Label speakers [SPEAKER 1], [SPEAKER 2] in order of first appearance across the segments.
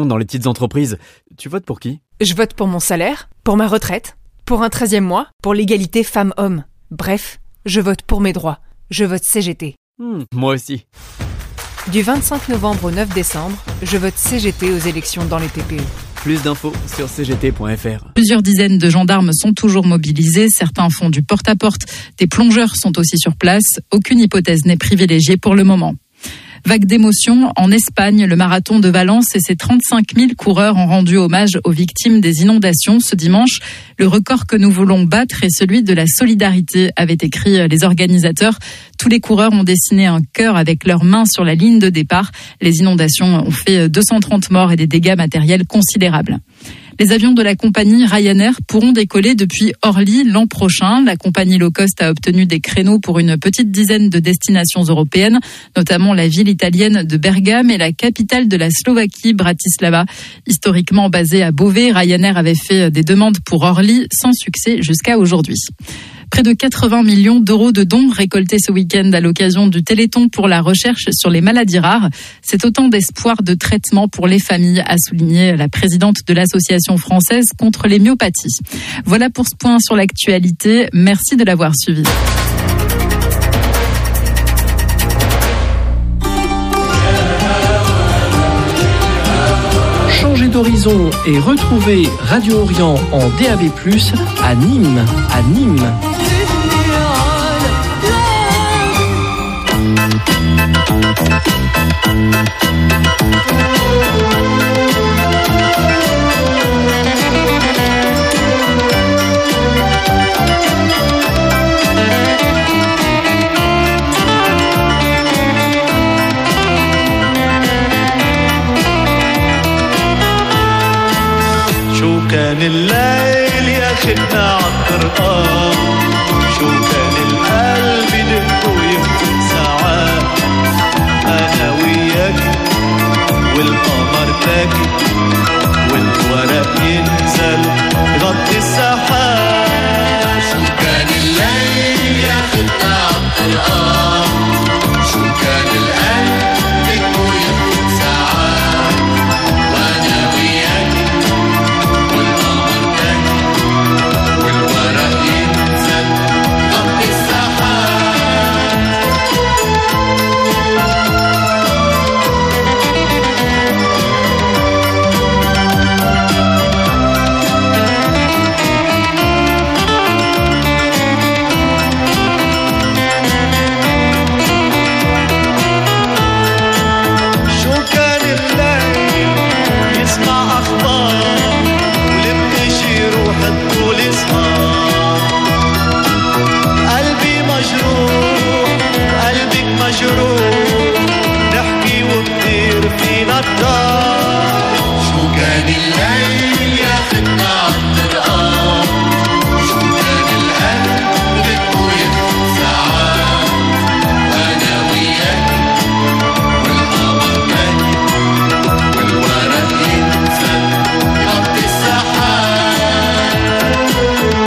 [SPEAKER 1] élections dans les petites entreprises. Tu votes pour qui
[SPEAKER 2] Je vote pour mon salaire, pour ma retraite, pour un 13e mois, pour l'égalité femmes-hommes. Bref, je vote pour mes droits. Je vote CGT.
[SPEAKER 1] Hmm, Moi aussi.
[SPEAKER 2] Du 25 novembre au 9 décembre, je vote CGT aux élections dans les TPE.
[SPEAKER 1] Plus d'infos sur cgt.fr.
[SPEAKER 3] Plusieurs dizaines de gendarmes sont toujours mobilisés. Certains font du porte-à-porte. Des plongeurs sont aussi sur place. Aucune hypothèse n'est privilégiée pour le moment. Vague d'émotion en Espagne, le marathon de Valence et ses 35 000 coureurs ont rendu hommage aux victimes des inondations ce dimanche. Le record que nous voulons battre est celui de la solidarité, avaient écrit les organisateurs. Tous les coureurs ont dessiné un cœur avec leurs mains sur la ligne de départ. Les inondations ont fait 230 morts et des dégâts matériels considérables. Les avions de la compagnie Ryanair pourront décoller depuis Orly l'an prochain. La compagnie low cost a obtenu des créneaux pour une petite dizaine de destinations européennes, notamment la ville italienne de Bergame et la capitale de la Slovaquie, Bratislava. Historiquement basée à Beauvais, Ryanair avait fait des demandes pour Orly sans succès jusqu'à aujourd'hui. Près de 80 millions d'euros de dons récoltés ce week-end à l'occasion du Téléthon pour la recherche sur les maladies rares. C'est autant d'espoir de traitement pour les familles, a souligné la présidente de l'Association française contre les myopathies. Voilà pour ce point sur l'actualité. Merci de l'avoir suivi.
[SPEAKER 4] Changez d'horizon et retrouvez Radio Orient en DAB+, à Nîmes, à Nîmes.
[SPEAKER 5] شو كان الليل ياخدنا عالطرقان شو كان القلب يدق ويمكن ساعات انا وياك والقمر باكي والورق ينزل يغطي السحاب شو كان الليل ياخدنا عالطرقان شو كان القلب يدق ويمكن ساعات وانا وياك والقمر باكي والورق ينزل يغطي السحاب شو كان الليل يسمع اخبار ولما يروح الطول يسهر قلبي مجروح قلبك مجروح نحكي وكتير فينا الدار شو كان الليل ياخدنا عالطرقان شو كان القلب بده يفوت ساعات وانا وياك والقمر باكي والورق ينزل يغطي السحاب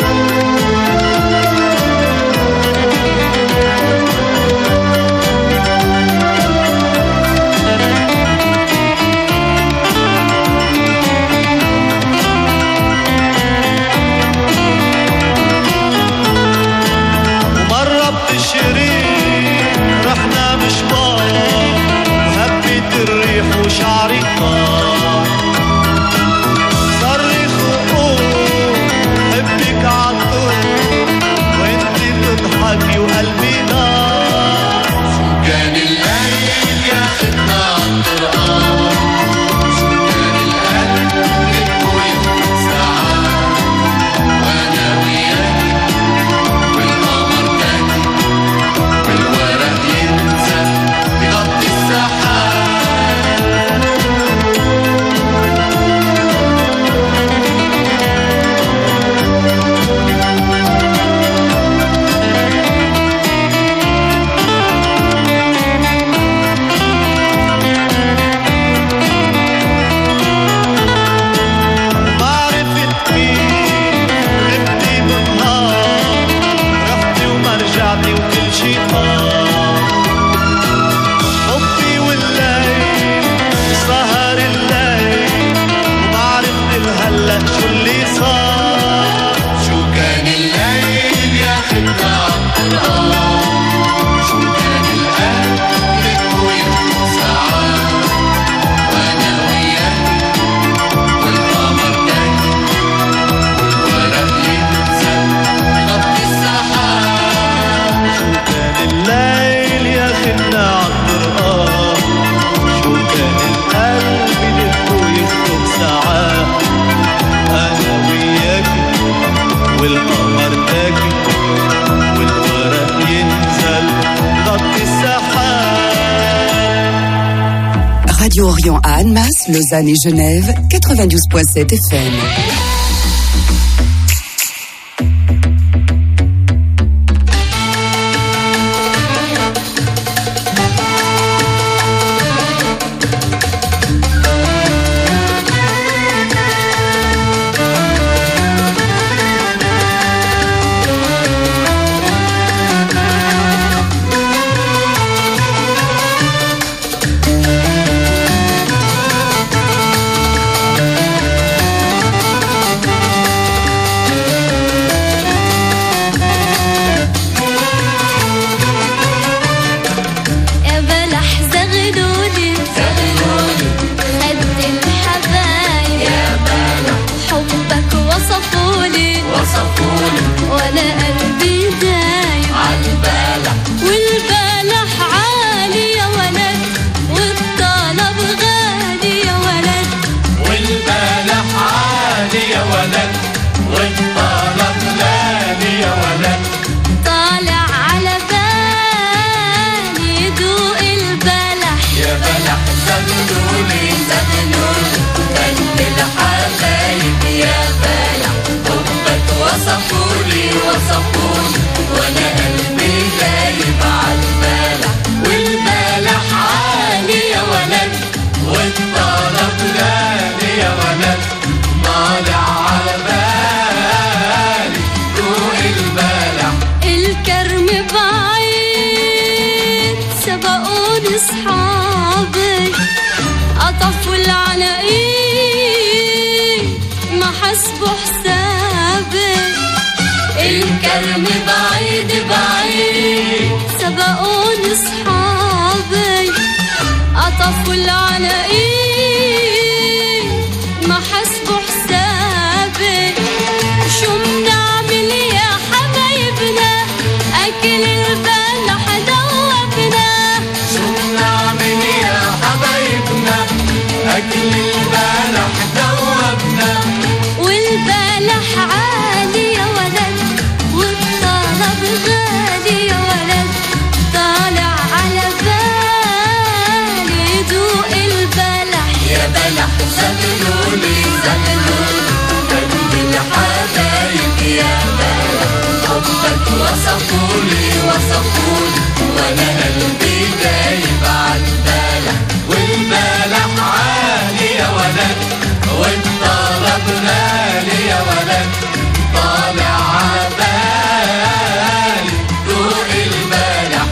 [SPEAKER 6] Radio Orient à Annemasse, Lausanne et Genève, 92.7 FM.
[SPEAKER 7] يا بلح زغلولي زغلولي قد الحبايب يا بلح حبك وصفولي وصفولي وانا قلبي دايب عالبلح والبلح عالي يا ولد والطلب غالي يا ولد
[SPEAKER 5] والبلح عالي يا ولد والطلب غالي يا ولد
[SPEAKER 7] طالع على بالي دوق البلح
[SPEAKER 5] يا بلح زغلولي زغلولي قلب الحبايب يا بلح حبك وصفولي وصفولي وانا قلبي غايب عالبلح والبلح عالي يا ولد والطلب غالي يا ولد طالع على بالي دوق البلح
[SPEAKER 7] الكرم بعيد سبقوني صحابي قطفوا العناقيد ما حسبوا حسابي الكرم بعيد بعيد سبقوني صحابي قطفوا العناقيد ما حسبوا حسابي شو منعمل يا حبايبنا اكل البلح دوبنا
[SPEAKER 5] شو بنعمل يا حبايبنا أكل البلح دوبنا
[SPEAKER 7] والبلح عالي يا ولد والطلب غالي يا ولد طالع على بالي دوق البلح
[SPEAKER 5] يا بلح زغلولي زغلولي قلب الحبايب يا بلح حبك وصفولي وصفولي وانا قلبي دايب عالبلح والبلح عالي يا ولد والطلب غالي يا ولد طالع عبالي دوق البلح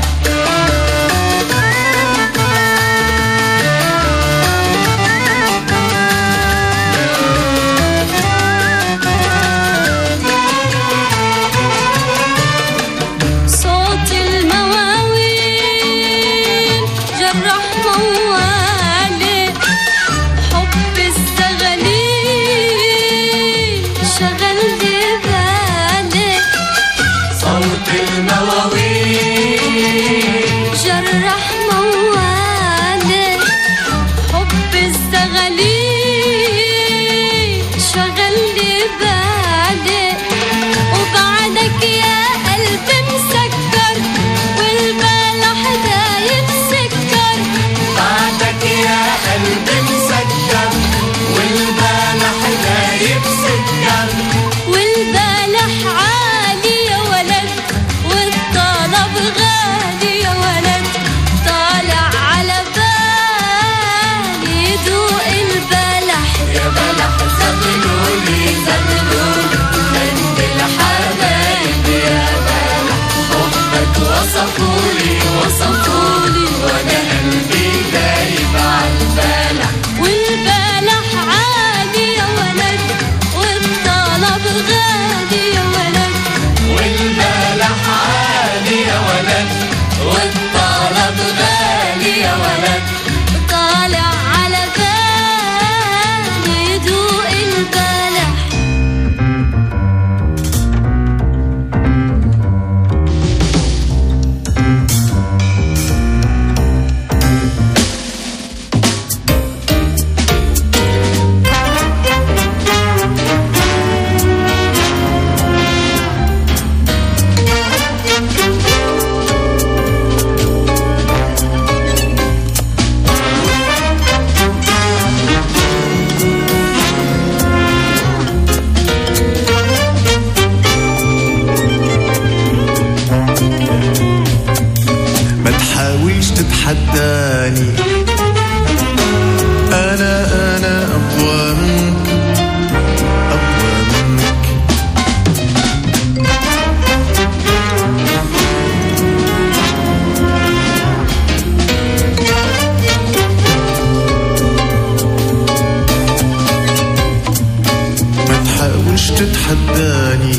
[SPEAKER 8] تتحداني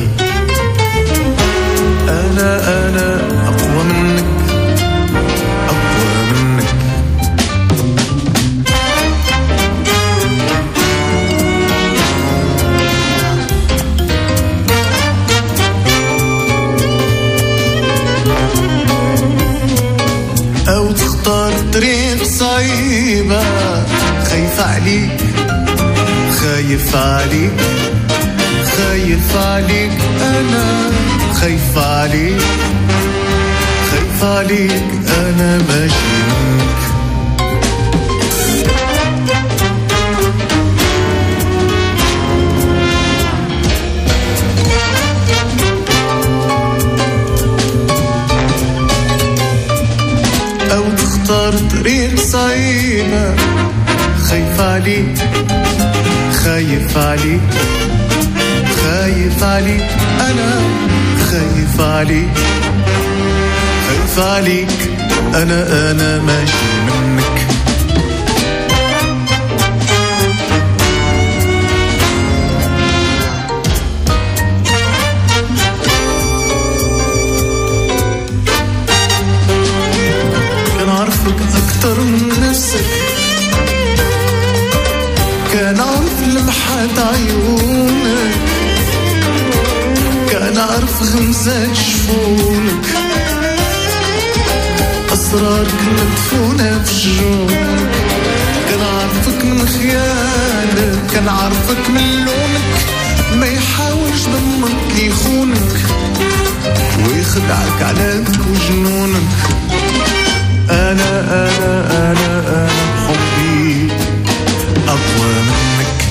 [SPEAKER 8] أنا أنا أقوى منك أقوى منك أو تختار طريق صعيبة خايف عليك خايف عليك خايف عليك أنا خايف عليك خايف عليك أنا ماشي منك أو تختار طريق صعيبة خايف عليك خايف عليك خايف عليك أنا خايف عليك خايف عليك أنا أنا ماشي منك كان عارفك أكتر من نفسك كان عارف لمحة عيونك كان عارف غمزة جفونك أسرارك مدفونة في جنونك كان عارفك من خيالك كان عارفك من لونك ما يحاولش ضمك يخونك ويخدعك علامك وجنونك أنا أنا أنا أنا بحبي أقوى منك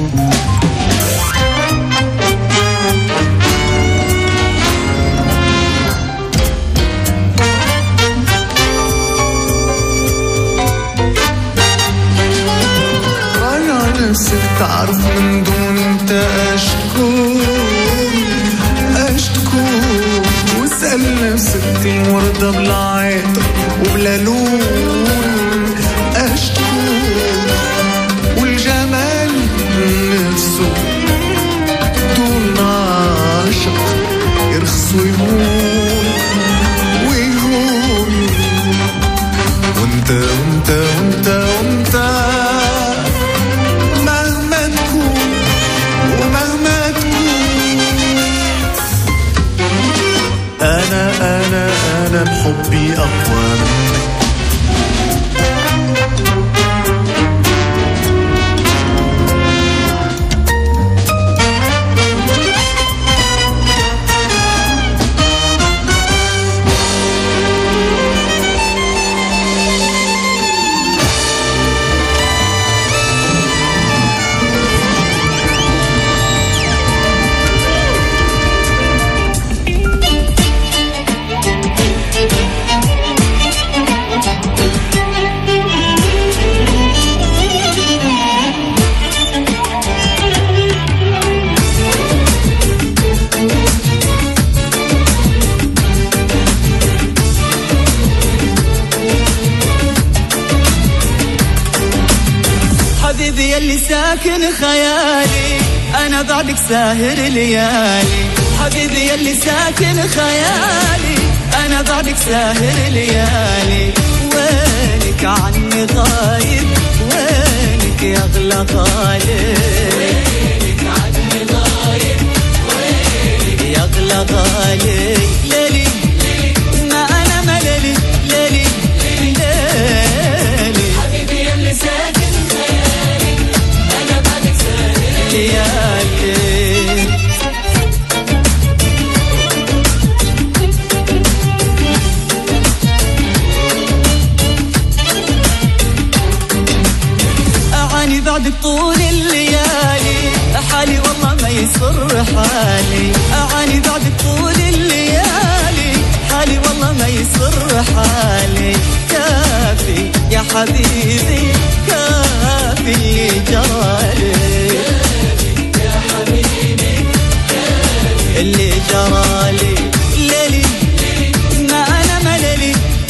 [SPEAKER 8] راي على نفسك تعرف من دون انت اش تكون اش تكون واسأل نفسك دي وردة بلا عيط وبلا لون اش تكون والجمال نفسه دون عاشق يرخص ويهون ويهون وانت وانت وانت وانت مهما تكون ومهما تكون انا انا انا بحبي اقوى منك
[SPEAKER 9] حبيبي يلي ساكن خيالي انا بعدك ساهر ليالي حبيبي يلي ساكن خيالي انا بعدك ساهر ليالي وينك عني غايب وينك يا اغلى غالي وينك عني غايب وينك يا اغلى غالي ليلي ما انا مللي ليلي ليلي حبيبي يلي ساكن خيالي انا بعدك ساهر ليالي أعاني بعدك طول الليالي حالي والله ما يسر حالي أعاني بعدك طول الليالي حالي والله ما يسر حالي كافي يا حبيبي كافي اللي جرالي يا حبيبي اللي جرالي ليلي ما أنا مللي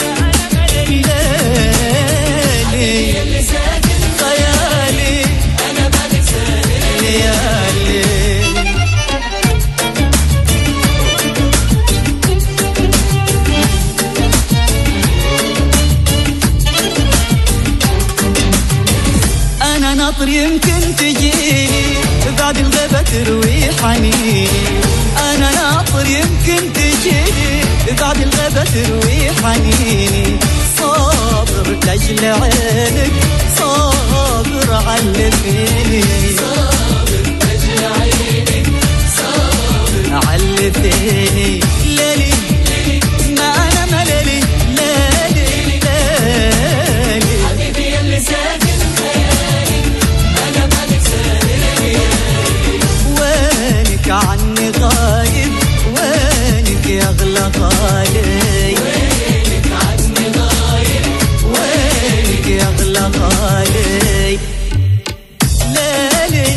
[SPEAKER 9] ليلي خيالي أنا بعدك ليالي
[SPEAKER 10] تجيني بعد الغيبة تروي حنيني أنا ناطر يمكن تجيني بعد الغيبة تروي حنيني صابر لأجل عينك صابر على فيني صابر لأجل عينك صابر على فيني ليلي ما أنا ملالي ليلي ليلي حبيبي اللي ساكن خيالي أنا بعدك ساهر وينك عني غايب وينك يا أغلى غالي وينك عني غايب وينك يا أغلى غالي ليلي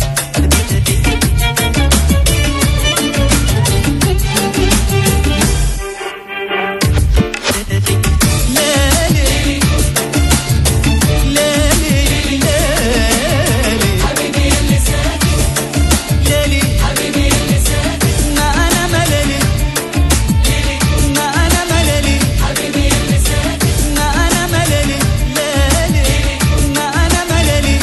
[SPEAKER 10] ليلي ليلي ليلي حبيبي اللي ساكن ليلي حبيبي اللي ساكن ما انا ملالي ما انا ملالي حبيبي اللي ساكن ما انا ملالي ليلي ما انا ملالي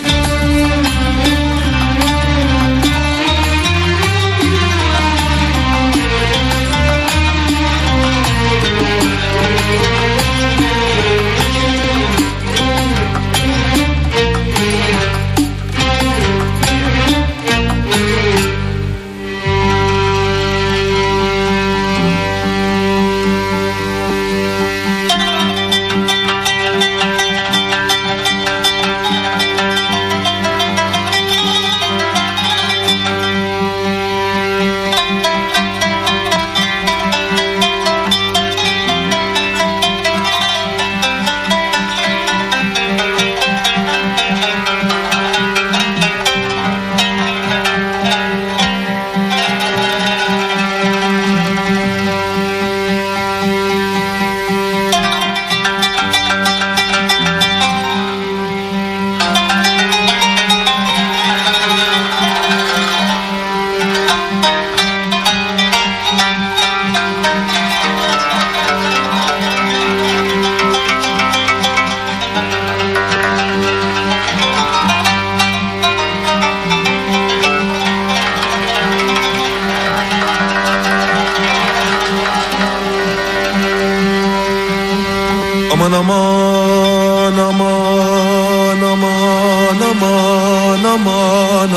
[SPEAKER 8] Aman aman aman aman aman aman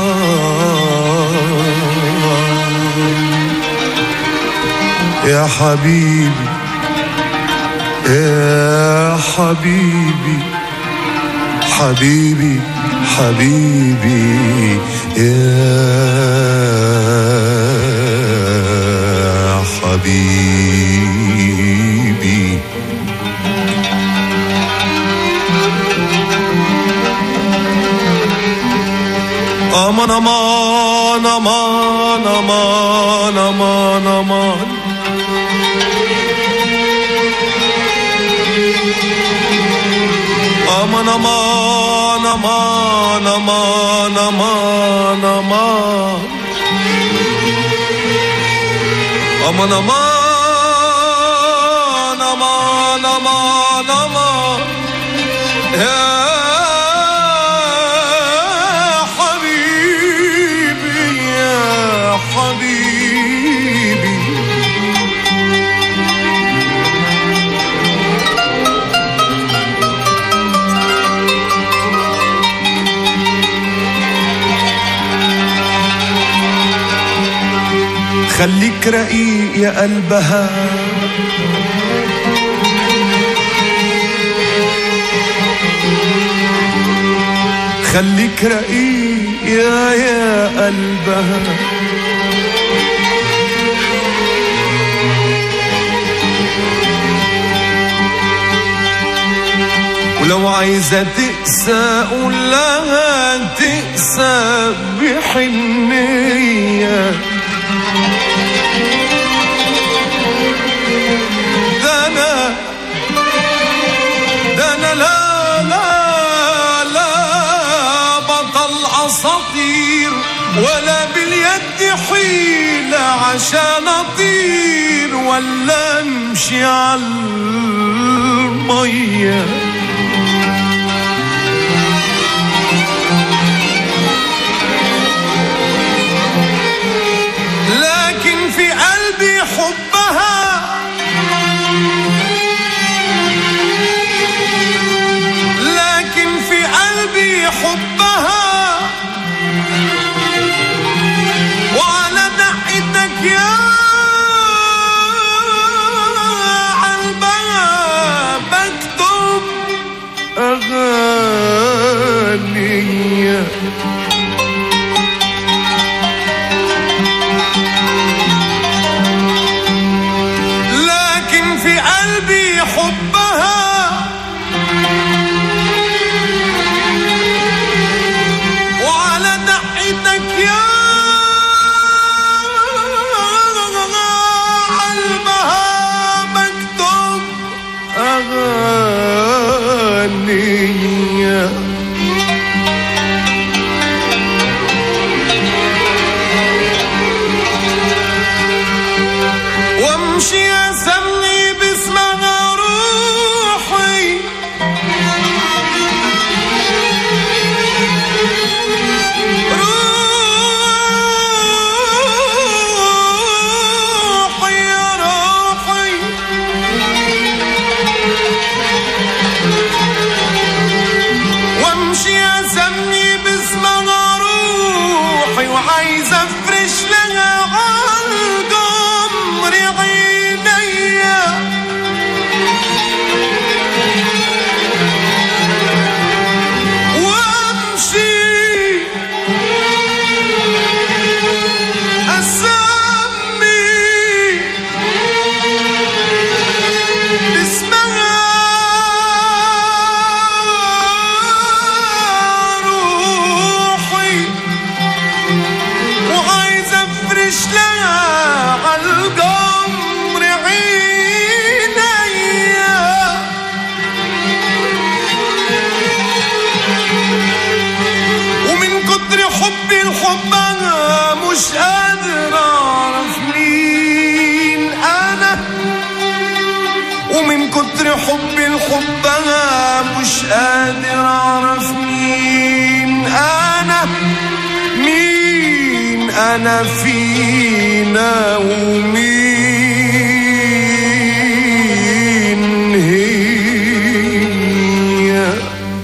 [SPEAKER 8] aman يا حبيبي يا حبيبي حبيبي حبيبي يا حبيبي aman aman aman aman aman aman aman aman aman aman aman aman aman aman aman aman aman يا حبيبي يا حبيبي خليك رقيق يا قلبها خليك رقيق يا يا قلبها ولو عايزة تقسى قول لها تقسى بحنية ده أنا ده أنا لا لا لا بطل أساطير ولا باليد حيلة عشان أطير ولا أمشي على المية حبها وعلى دقتك يا قلبها بكتب أغاني لكن في قلبي حبها وعلى دقتك يا قلبها مكتوب أغاني وامشي اسمي باسمها روحي روحي يا روحي وامشي اسمي باسمها روحي وعايز افرش لها عالقمر عينيا وامشي اسمي باسمها روحي وعايز افرش لها عالقمر عينيا ومن كتر حبي لحبها مش قادر اعرف مين انا ومن كتر حبي لحبها مش قادر اعرف مين انا مين انا فينا ومين هي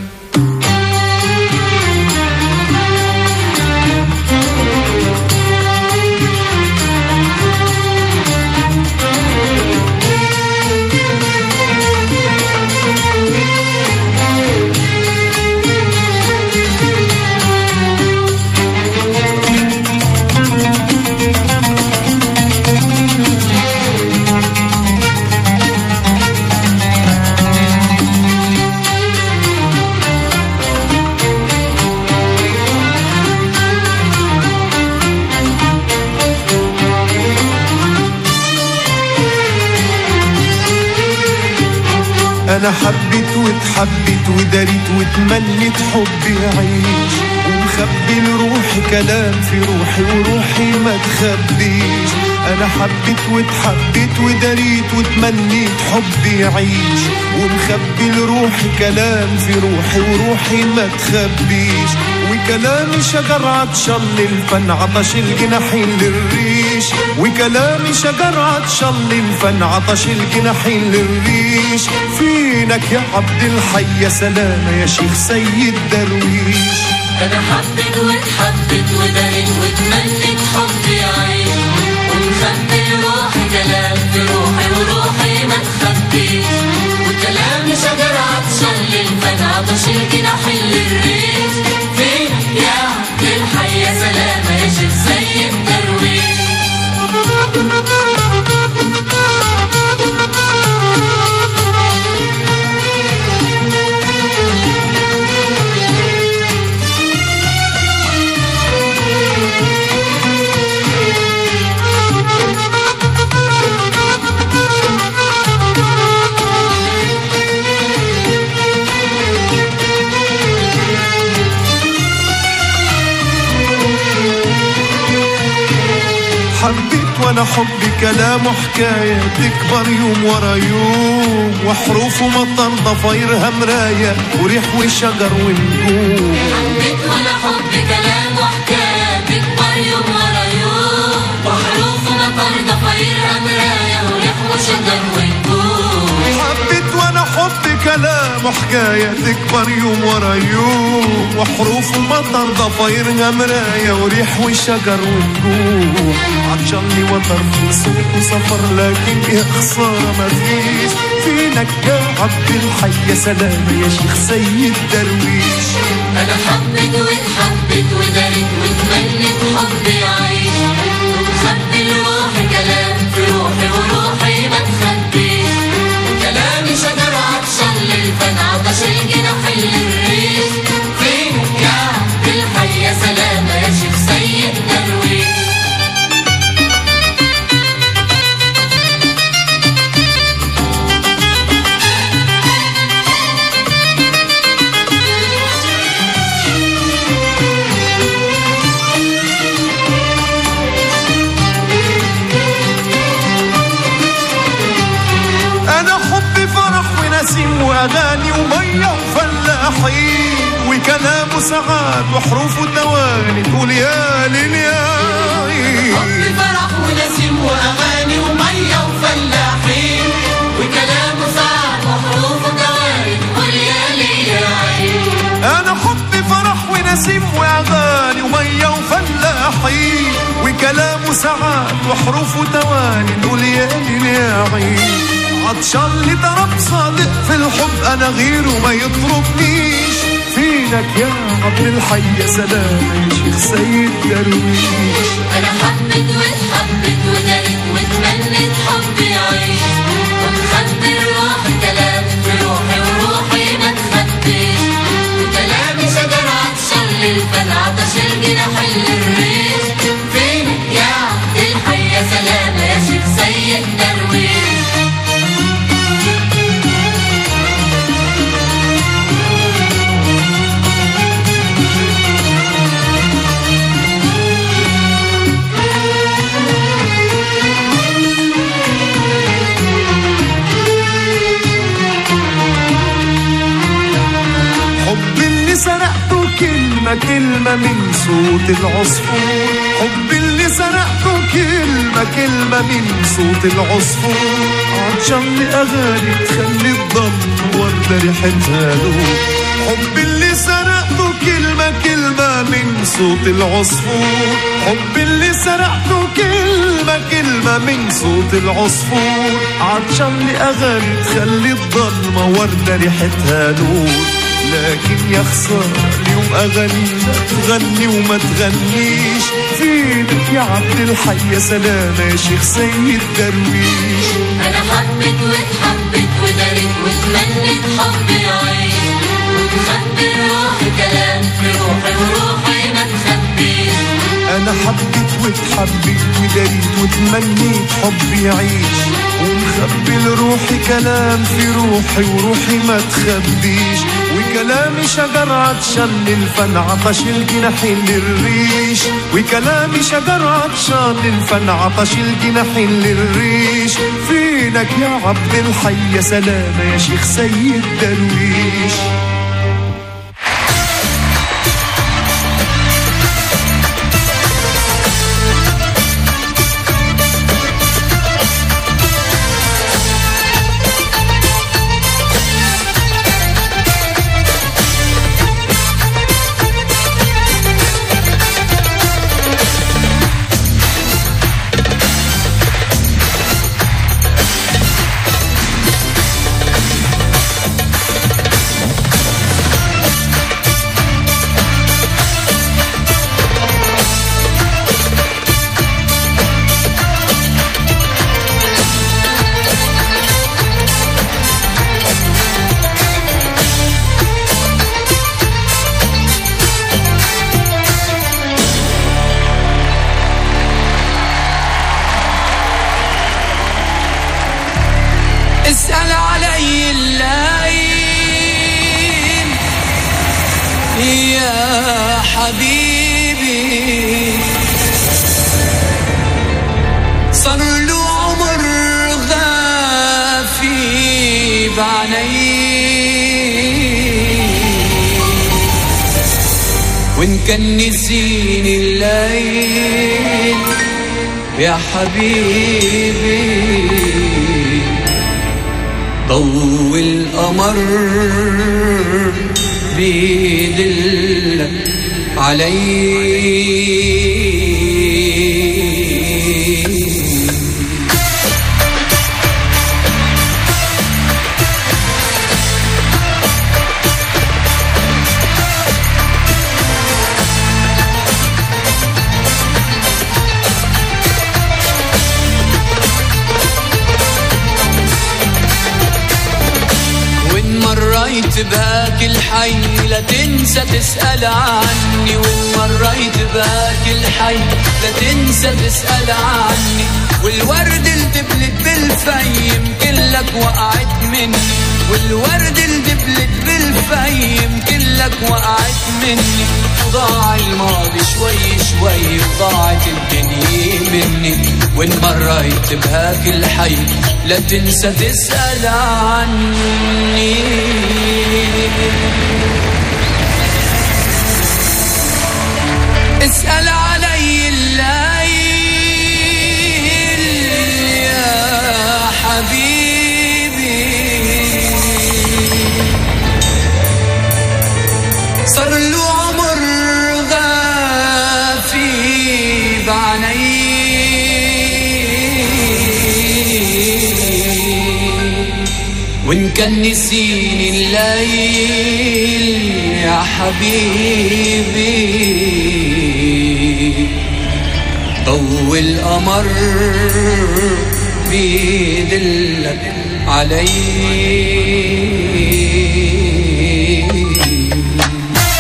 [SPEAKER 8] انا حبيت واتحبيت وداريت واتمنيت حبي يعيش ومخبي لروحي كلام في روحي وروحي ما تخبيش انا حبيت واتحبيت وداريت واتمنيت حبي يعيش ومخبي لروحي كلام في روحي وروحي ما تخبيش وكلامي شجر عطشان للفن عطش الجناحين للريش وكلامي شجر عطشان للفن عطش الجناحين للريش فينك يا عبد الحي يا سلامة يا شيخ سيد درويش
[SPEAKER 5] انا حبيت واتحبيت وداريت واتمنيت حبي يعيش ومخبي روحي كلام في روحي وروحي ما تخبيش وكلامي شجر عطشان للفن عطش الجناحين للريش فينك يا عبد الحي يا سلامة يا شيخ سيد درويش
[SPEAKER 8] حبيت وانا حبي كلام وحكاية تكبر يوم ورا يوم وحروف ومطر ضفايرها مراية وريح وشجر ونجوم
[SPEAKER 5] حبيت وانا حب كلام وحكاية تكبر يوم ورا يوم وحروف مطر ضفايرها مراية وريح وشجر ونجوم
[SPEAKER 8] حبيت وانا حبي كلام حكاية تكبر يوم ورا يوم وحروف ومطر ضفايرها مراية وريح وشجر ونجوم عطشاني وتر في صوت وسفر لكن يا خسارة ما فيش فينك يا عبد الحي يا سلام يا شيخ سيد درويش
[SPEAKER 5] انا حبيت واتحبيت ودارت واتمنيت حبي يعيش ومخبي لروحي كلام في روحي وروحي ما تخبيش وكلامي شجر عطشان للفن عطش الجناح اللي الريش فينك يا عبد الحي يا سلامة يا شيخ سيد درويش
[SPEAKER 8] انا حبي فرح ونسيم واغاني وميه وفلاحين وكلام وسعاد وحروف ودواني تقول يا ليل يا عين
[SPEAKER 5] حب فرح ونسيم واغاني وميه وفلاحين وكلام سعد وحروف ودوائر قول يا ليل يا عين
[SPEAKER 8] انا حبي فرح ونسيم واغاني وميه وفلاحين وكلام وسعاد وحروف وتواني نقول يا ليل يا عين عطشان لطرب صادق في الحب انا غيره ما يطربنيش فينك يا عبد الحي يا سلام يا شيخ سيد درويش
[SPEAKER 5] انا حبيت واتحبيت ودارت واتمنيت حبي يعيش ومخبي الروح كلام في روحي وروحي ما تخبيش وكلامي شجر عطشان للفن عطش الجناح اللي الريش فينك يا عبد الحي يا سلامة يا شيخ سيد درويش
[SPEAKER 8] حب اللي سرقته كلمة كلمة من صوت العصفور حب اللي سرقته كلمة كلمة من صوت العصفور عطشان لأغاني تخلي الضم وردة ريحتها له حب اللي سرقته كلمة كلمة من صوت العصفور حب اللي سرقته كلمة كلمة من صوت العصفور عطشان لأغاني تخلي الضلمة وردة ريحتها نور لكن يا خسارة اليوم أغانينا تغني وما تغنيش فينك يا عبد الحي يا سلامة يا شيخ سيد درويش
[SPEAKER 5] انا حبيت واتحبيت ودارت واتمنيت حبي يعيش وتخبي روحي كلام في روحي وروحي ما تخبيش
[SPEAKER 8] أنا حبيت واتحبيت وداريت وتمنيت حبي يعيش ومخبي لروحي كلام في روحي وروحي ما تخبيش وكلامي شجر عطشان للفن عطش الجناحين للريش وكلامي شجر عطشان للفن عطش الجناحين للريش فينك يا عبد الحي يا سلامة يا شيخ سيد درويش
[SPEAKER 10] اسأل علي الليل يا حبيبي صار له عمر غافي بعيني وان كان نسيني الليل يا حبيبي ضوء القمر بيدلك علي وإن مريت بهاك الحي لا تنسى تسأل عني وإن مريت بهاك الحي لا تنسى تسأل عني والورد اللي دبلت بالفيم كلك وقعت مني والورد اللي دبلت بالفيم كلك وقعت مني وضاع الماضي شوي شوي وضاعت الدنيا مني وإن مريت بهاك الحي لا تنسى تسأل عني اسأل علي الليل يا حبيبي صار له عمر غافي بعيني وان كان نسيني الليل يا حبيبي ضوء القمر بيدلك علي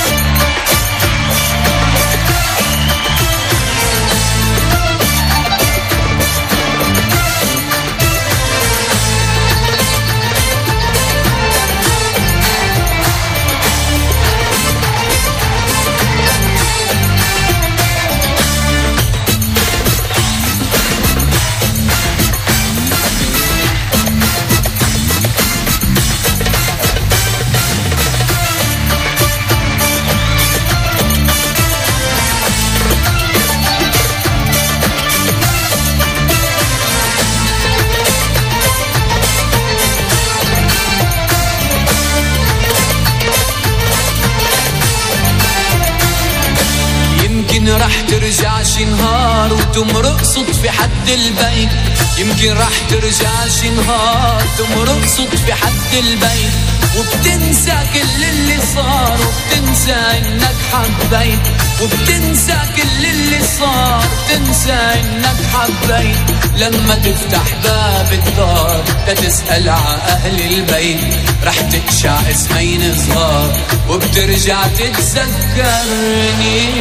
[SPEAKER 10] يمكن راح ترجع شي نهار وتمرق صدفة حد البيت يمكن راح ترجع شي نهار تمرق صدفة حد البيت وبتنسى كل اللي صار وبتنسى انك حبيت وبتنسى كل اللي صار تنسى انك حبيت لما تفتح باب الدار تتسأل ع اهل البيت رح تقشع اسمين صغار وبترجع تتذكرني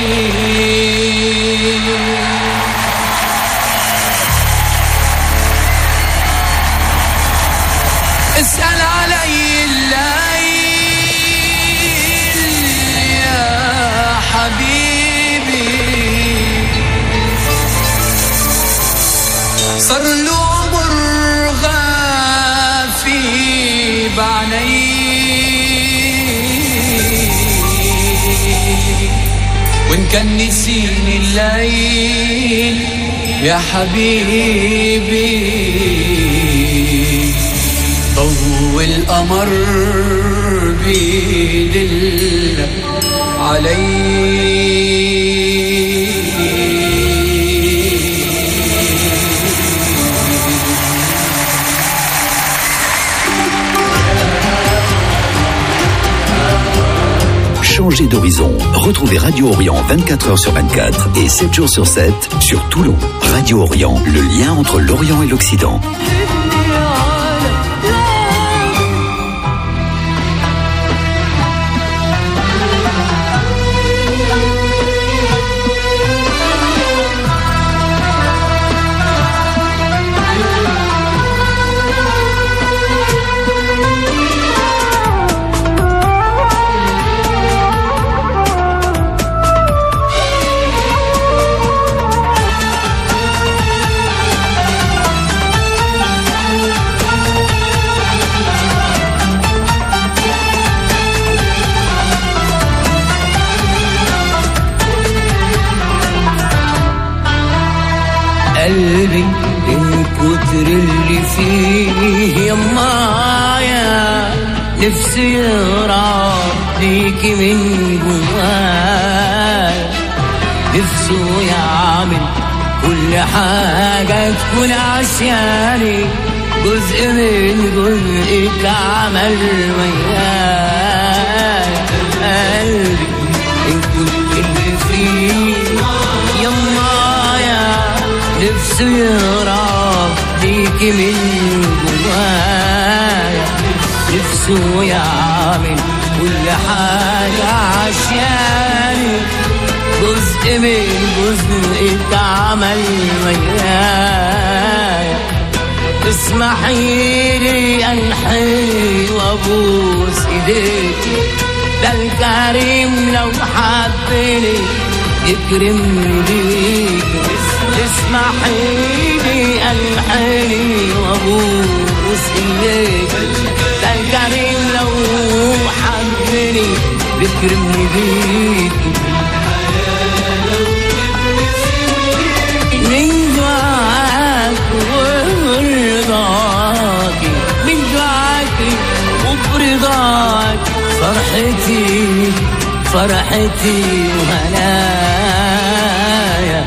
[SPEAKER 10] اسأل علي الليل يا حبيبي صار له عمر غافي بعيني وان كان نسيني الليل يا حبيبي ضوء القمر بيدلك علي
[SPEAKER 11] Changez d'horizon. Retrouvez Radio Orient 24 heures sur 24 et 7 jours sur 7 sur Toulon. Radio Orient, le lien entre l'Orient et l'Occident.
[SPEAKER 10] قلبي إن
[SPEAKER 12] كتر اللي فيه يمايا نفسي يهرب ليكي من جوايا نفسه يعمل كل حاجة تكون عشاني جزء من جزئك عمل وياي قلبي إن كنت اللي فيه يمايا نفسه يهرب ليكي من جوايا نفسه يعمل كل حاجة عشاني جزء من جزء اتعمل ويايا اسمحي لي انحي وابوس ايديكي ده الكريم لو حبني يكرمني بيكي اسمحي لي انحي وابوس ايديكي ده الكريم لو حبني يكرمني بيكي من دعاك ورضاك من دعاك وبرضاك فرحتي فرحتي وهنايا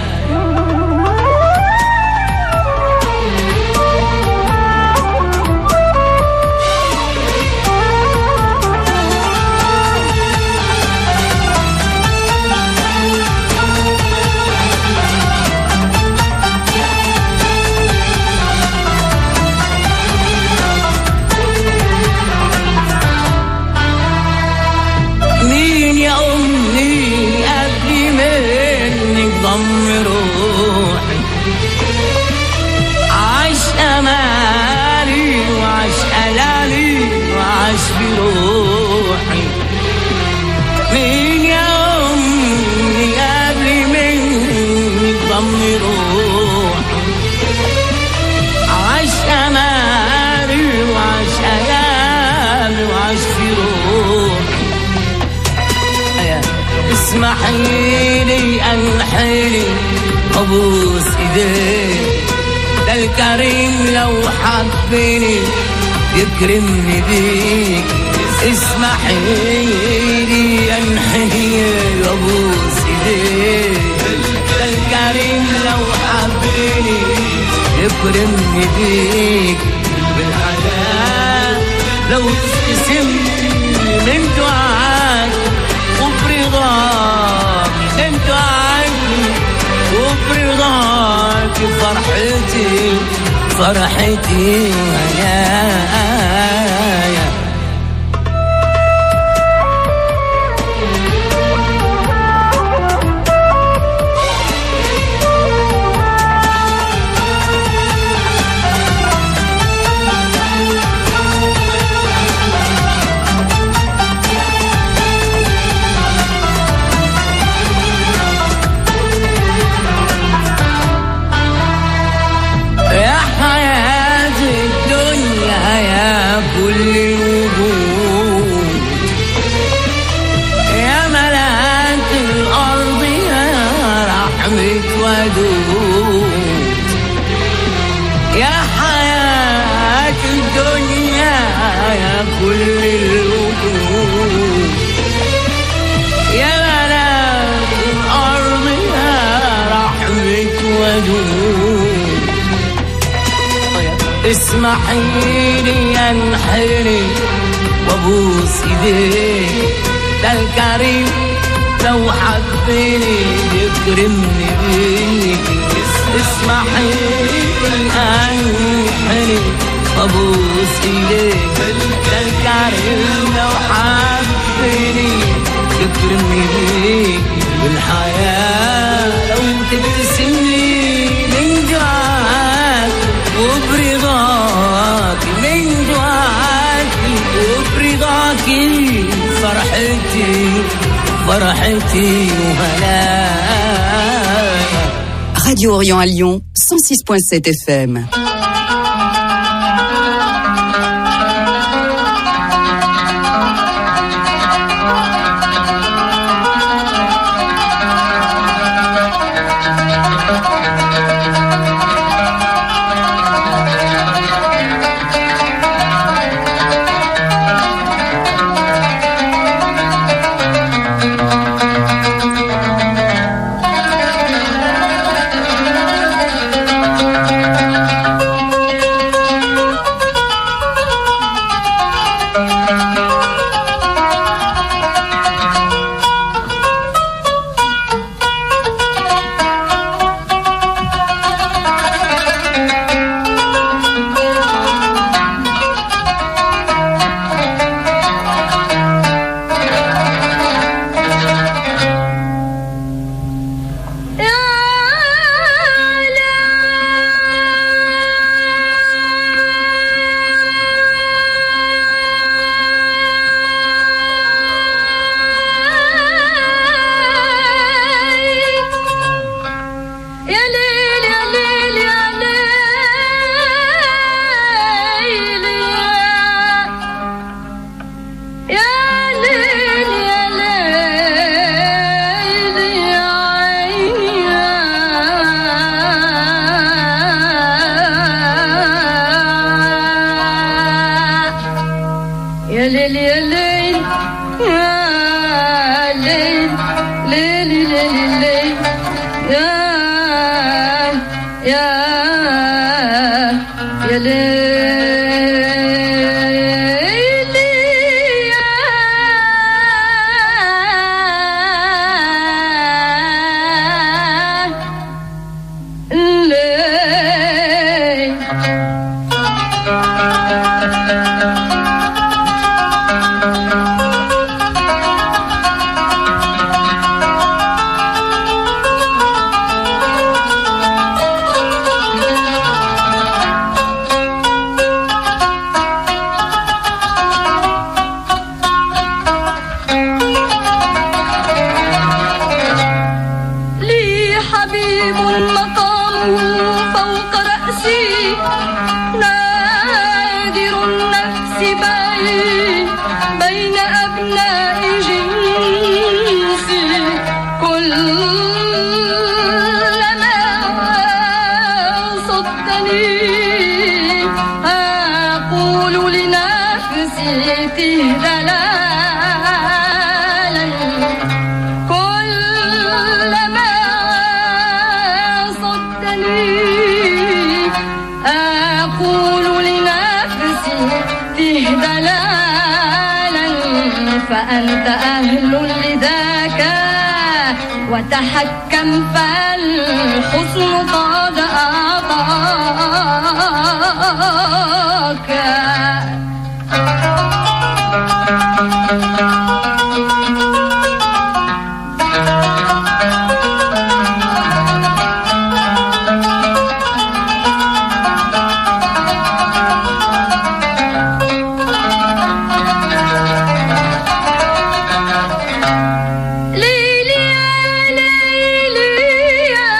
[SPEAKER 12] مين يا أمي قبل منك ضم روحي عاش أمالي وعاش ألالي وعاش بروحي مين يا أمي قبل منك ضم روحي عاش أمالي وعاش ألالي وعاش في روحي اسمحي لي انحني ابوس ايديك ده الكريم لو حبني يكرمني بيك اسمحي لي انحني ابوس ايديك ده الكريم لو حبني يكرمني بيك بالحياه لو تبتسم من دعاك وبرضاك من دعاك وبرضاك فرحتي فرحتي وهنايا يا حياة الدنيا يا كل الوجود يا ملاك الأرض يا رحمة ودود يا حياة الدنيا يا كل الوجود يا ملاك الأرض يا رحمة ودود اسمحي لي انحني وابوس ايديك ده الكريم لو حبني يكرمني بيك اسمحي لي انحني وابوس ايديك ده الكريم لو حبني يكرمني بيك بالحياة لو تبتسم لي من دعاك وبرضاك من دعاك وبرضاك فرحتي فرحتي وهنايا
[SPEAKER 6] Radio Orient à Lyon, 106.7 FM.
[SPEAKER 13] يا يا يا ليلي يا ليل لي حبيب مقامه فوق رأسي نادر النفس بعيد بين أبناء جنسي كلما صدتني أقول لنفسي تهدلالا كلما صدني أقول لنفسي تهدلالا فأنت أهل لذاك وتحكم فالحسن قد أعطاك ليلي يا ليلي يا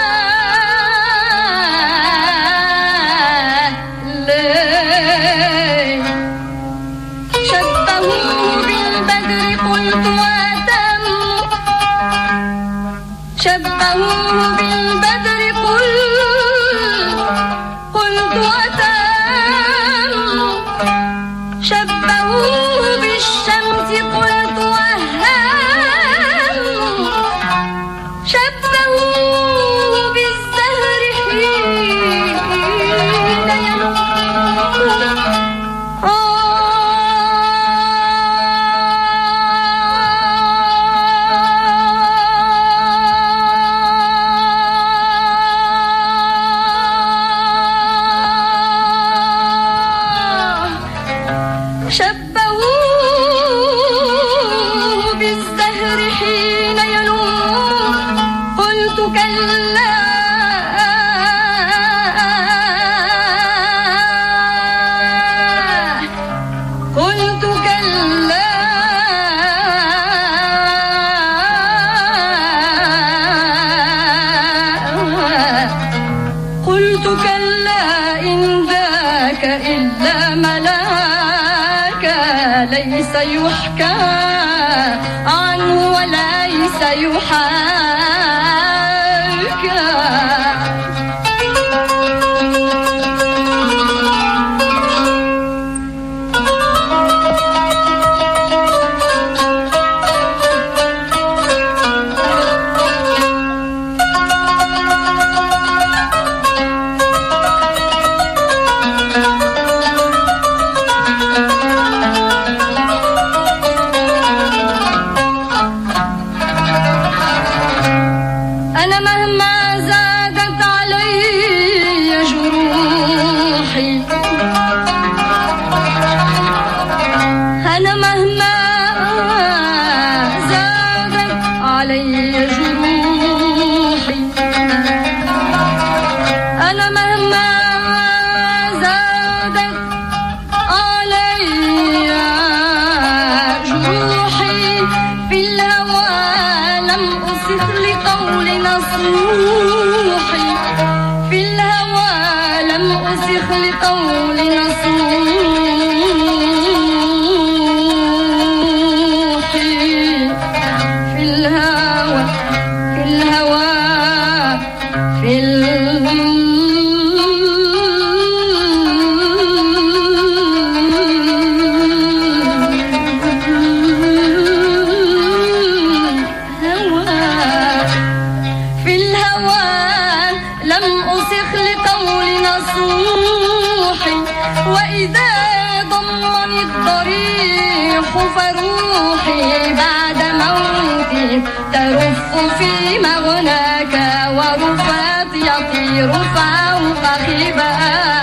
[SPEAKER 13] ليل شبهوه بالبدر قلت وأتم شبهوه بالبدر قلت قلت وأتم شبهوه بالشمس قلت وهم شبهوه بالزهر حين ينور شبهوه بالزهر حين ينور قلت كلا قلت كلا قلت كلا إن ذاك إلا ملاك ليس يحكى عنه وليس يحاكى أنا مهما زادت علي جروحي أنا مهما زادت علي جروحي أنا مهما زادت علي جروحي في الهوى لم أصخ لقول نصوحي في الهوى لم أصخ لقول نصوحي في الهوى في الهوى في الهوى في الهوى لم أسخ لقول نصوحي وإذا ضمني الضريح فروحي بعد موتي ترف في مغناك ورفات يطير فوق خباك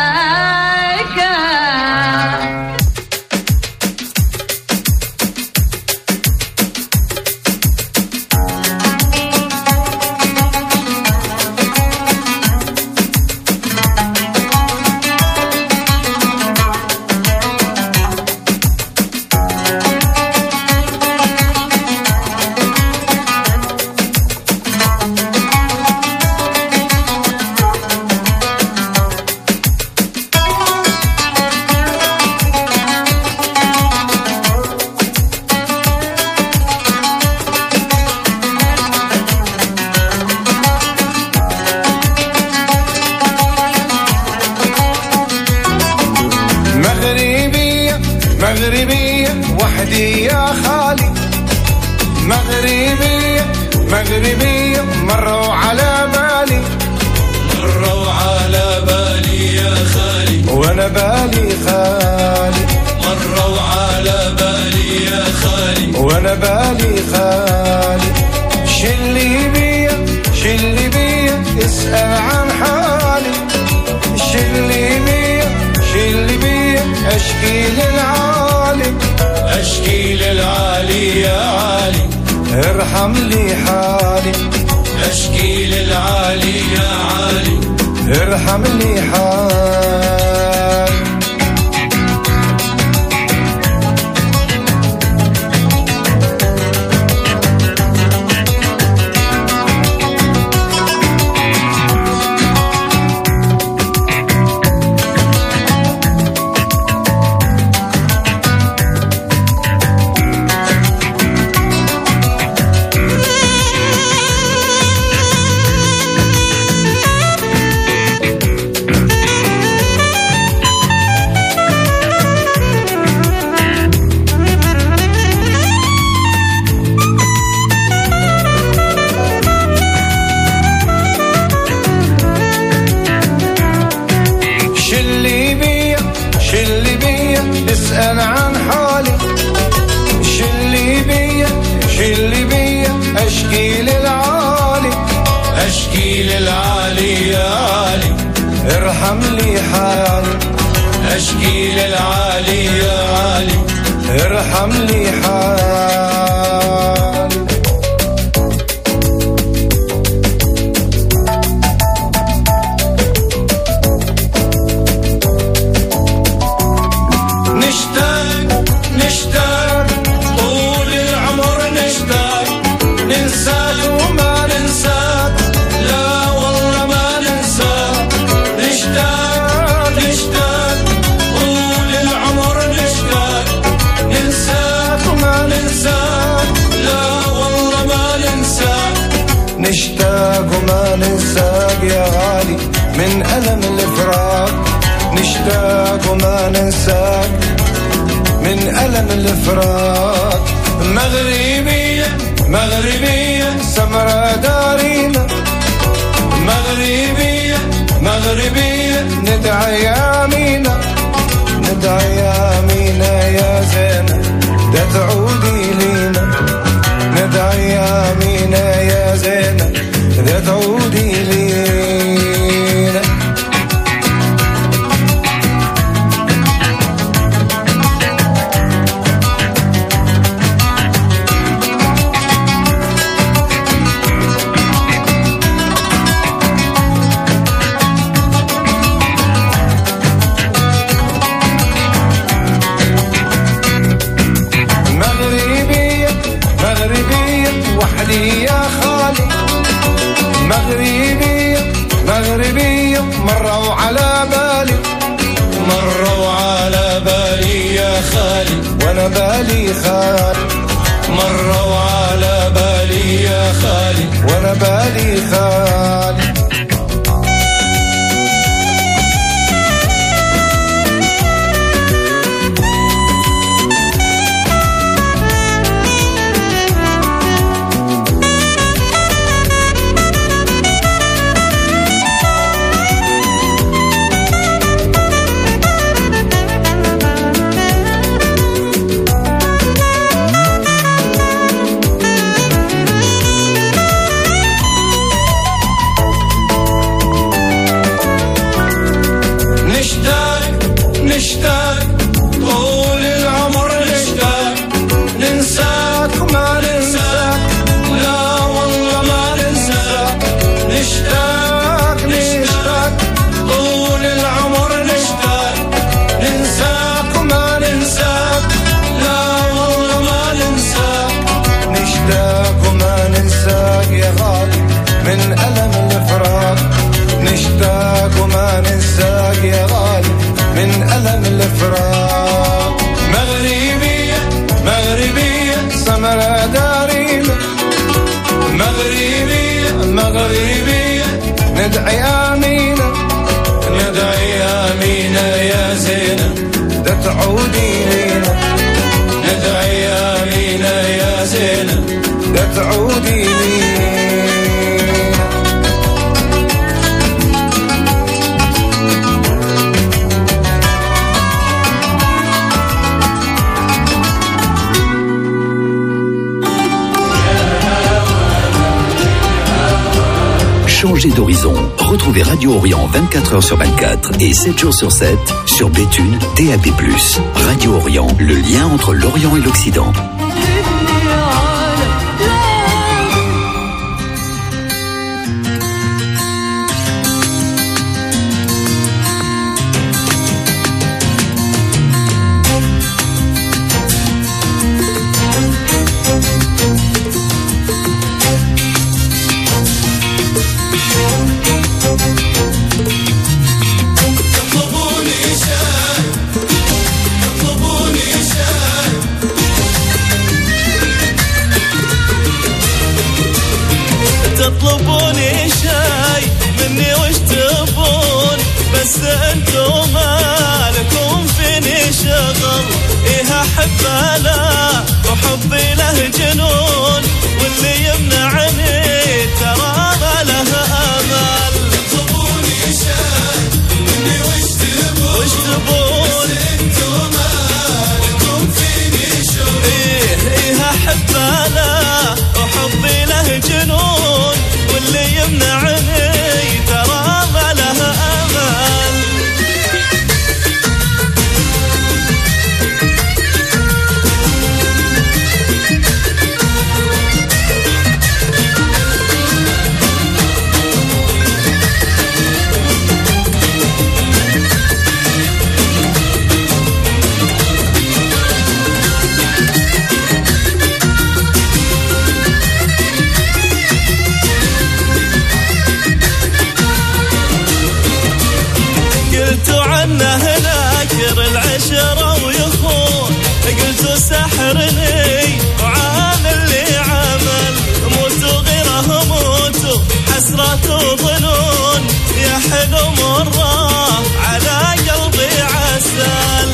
[SPEAKER 8] مغربية مغربية وحدي يا خالي مغربية مغربية مروا على بالي
[SPEAKER 9] مروا على بالي يا خالي
[SPEAKER 8] وانا بالي خالي
[SPEAKER 9] مروا على بالي يا خالي
[SPEAKER 8] وانا بالي خالي شلي بيا شلي بيا اسأل عن حالي شلي بيا شلي بيا اشكي للعالم
[SPEAKER 9] اشكي للعالي يا عالي
[SPEAKER 8] ارحم لي حالي
[SPEAKER 9] اشكي للعالي يا عالي
[SPEAKER 8] ارحم لي حالي شلي بيا شلي بيا اسأل عن حالي شلي بيا شلي بيا اشكي للعالي
[SPEAKER 9] اشكي للعالي يا عالي
[SPEAKER 8] ارحم لي حالي
[SPEAKER 9] اشكي للعالي يا عالي
[SPEAKER 8] ارحم لي حالي
[SPEAKER 9] نشتاق نشتاق طول العمر نشتاق ننساك وما ننساك لا والله ما ننساك نشتاق نشتاق طول العمر نشتاق ننساك وما ننساك لا والله ما ننساك
[SPEAKER 8] نشتاق وما ننساك يا غالي من ألم الفراق نشتاق وما ننساك من ألم الفراق
[SPEAKER 9] مغربية
[SPEAKER 8] مغربية سمرة دارينا
[SPEAKER 9] مغربية مغربية
[SPEAKER 8] ندعي يا مينا ندعي يا مينا يا زينة ده تعودي لينا ندعي يا مينا يا زينة ده تعودي لينا مغربية مغربية وحدي يا خالي مغربية مغربية مروا على بالي
[SPEAKER 9] مروا على بالي يا خالي
[SPEAKER 8] وانا بالي خالي
[SPEAKER 9] مروا على بالي يا خالي
[SPEAKER 8] وانا بالي خالي نشتاق نشتاق طول العمر نشتاق ننساك وما ننساك لا والله ما ننساك نشتاق وما ننساك يا غالي من ألم الفراق نشتاق وما ننساك يا غالي من ألم الفراق مغربية مغربية سمرة دارينا مغربية مغربية ندعي آمينة ندعي آمينة يا زينة ده تعودي لينا ندعي آمينة يا زينة ده تعودي لينا
[SPEAKER 11] Changez d'horizon. Retrouvez Radio Orient 24 heures sur 24 et 7 jours sur 7 sur Béthune DAB+. Radio Orient, le lien entre l'Orient et l'Occident.
[SPEAKER 9] يطلبوني شاي يطلبوني شاي
[SPEAKER 10] تطلبوني شاي مني وش تبون بس انتو مالكم فيني شغل ايه احب لا وحبي له جنون واللي يمنعني ترى ما له امل
[SPEAKER 9] يطلبوني شاي مني وش تبون
[SPEAKER 10] وش تبون
[SPEAKER 9] انتو مالكم فيني شغل
[SPEAKER 10] ايه ايه احب لا وحبي له جنون واللي يمنعني ترى ما له امل قلتوا عنه ناكر العشرة ويخون قلتوا سحرني وعامل لي عمل موتوا غيره موتوا حسرة وظنون يا حلو مرة على قلبي عسل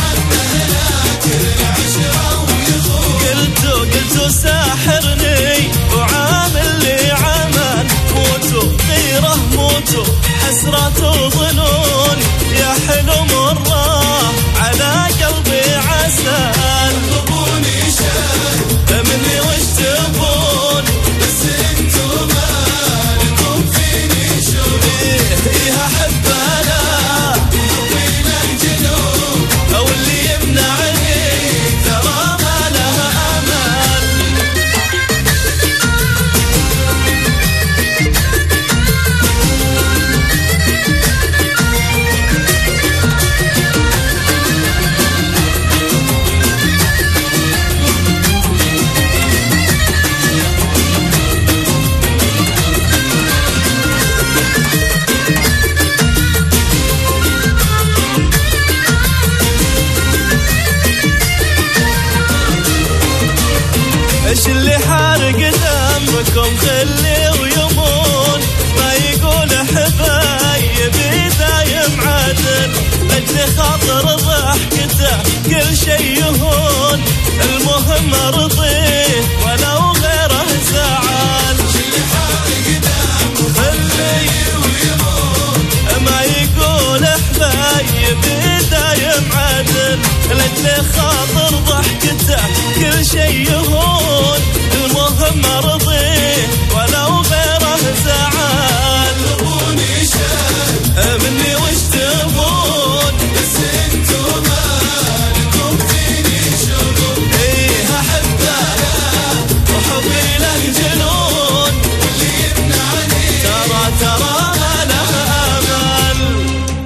[SPEAKER 10] قلتوا قلتوا ساحرني وعامل لي عمل موتوا غيره موتوا حسرة وظنون يا حلو مرة على قلبي عسل
[SPEAKER 9] يطلبوني شاي
[SPEAKER 10] مني وش تبون
[SPEAKER 9] بس انتو مالكم فيني شغل
[SPEAKER 10] ايه ايه احب انا
[SPEAKER 9] وين الجنون
[SPEAKER 10] او اللي يمنعني ترى ما له امل والكرامة لها أمل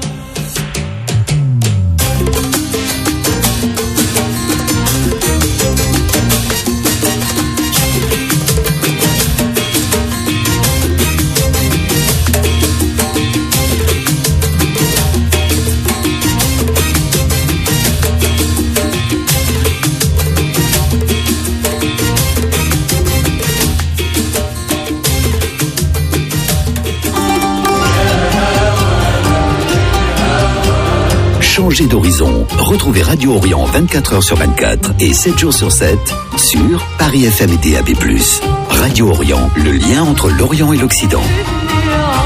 [SPEAKER 11] Changez d'horizon. Retrouvez Radio Orient 24 heures sur 24 et 7 jours sur 7 sur Paris FM et DAB+. Radio Orient, le lien entre l'Orient et l'Occident.
[SPEAKER 7] يا